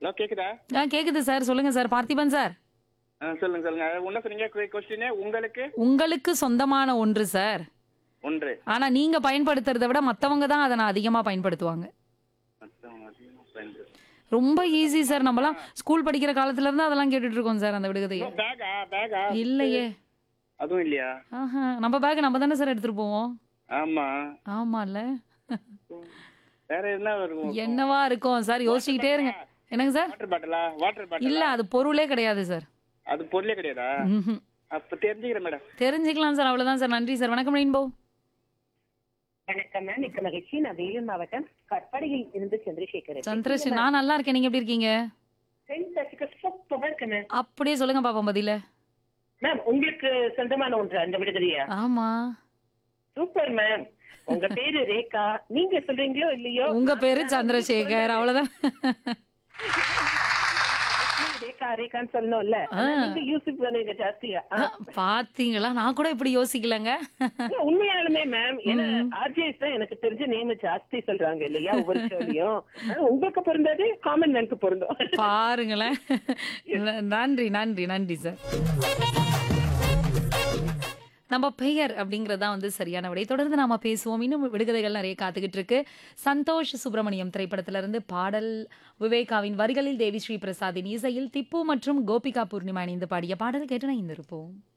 Hello கேக்குதா ஆ கேக்குது sir சொல்லுங்க சார் பார்த்திபன் சார் ஆ, சொல்லுங்க சொல்லுங்க என்ன சொன்னீங்க கொஸ்டின் உங்களுக்கு உங்களுக்கு சொந்தமான ஒன்று சார் ஒன்று ஆனா நீங்க பயன்படுத்துறதை விட மத்தவங்க தான் அதை நான் அதிகமா பயன்படுத்துவாங்க மத்தவங்க அதிகமா பயன்படுத்து- ரொம்ப ஈஸி சார் நம்மலாம் ஸ்கூல் படிக்கிற காலத்துல இருந்து அதெல்லாம் கேட்டுட்டு இருக்கோம் சார் அந்த விடுகதையை பேகா பேகா இல்லையே அதுவும் இல்லையா ஆஹா நம்ம பேக் நம்ம தானே சார் எடுத்துட்டு போவோம் ஆமா ஆமால வேற என்ன வரும் என்னவா இருக்கும் சார் யோசிச்சுக்கிட்டே இருங்க என்னங்க சார் வாட்டர் பாட்டிலா வாட்டர் பாட்டில் இல்ல அது பொருளே கிடையாது சார் அது பொருளே கிடையாதா ம்ஹும். அப்ப தெரிஞ்சுக்கிறேன் மேடம் தெரிஞ்சுக்கலாம் சார் அவ்வளவுதான் சார் நன்றி சார் வணக்கம் ரெயின்போ வணக்கம் மேம் மிக்க மகிழ்ச்சி நான் வேலூர் மாவட்டம் கட்பாடியில் இருந்து சந்திரசேகர் சந்திரசு நான் நல்லா இருக்கேன் நீங்க எப்படி இருக்கீங்க சூப்பரா இருக்கு மேம் அப்படியே சொல்லுங்க பாப்போம் பதில மேம் உங்களுக்கு சொந்தமான ஒன்று அந்த விடுதலையா ஆமா சூப்பர் மேம் உங்க பேரு ரேகா நீங்க சொல்றீங்களோ இல்லையோ உங்க பேரு சந்திரசேகர் அவ்வளவுதான் ரேகா ரேகான்னு சொல்லணும்ல ஆனா நீங்க யூசுப் பண்ணுவீங்க ஜாஸ்தியா ஆ. பாத்தீங்களா நான் கூட இப்படி யோசிக்கலங்க இல்ல, உண்மையாலுமே மேம் ஏன்னா ஆர்ஜேஸ் தான் எனக்கு தெரிஞ்ச நேம் ஜாஸ்தி சொல்றாங்க இல்லையா ஒவ்வொரு ஷோலையும் ஆனா உங்களுக்கு பொருந்தாது காமன் மேனுக்கு பொருந்தும் பாருங்களேன் ந- நன்றி நன்றி நன்றி சார் நம்ம பெயர் அப்படிங்கறதா வந்து சரியான விடை தொடர்ந்து நாம பேசுவோம் இன்னும் விடுகதைகள் நிறைய காத்துக்கிட்டு இருக்கு சந்தோஷ் சுப்பிரமணியம் திரைப்படத்துல இருந்து பாடல் விவேகாவின் வரிகளில் தேவி ஸ்ரீ பிரசாத்தின் இசையில் திப்பு மற்றும் கோபிகா பூர்ணிமா இணைந்து பாடிய பாடல் கேட்டு நான் இருப்போம்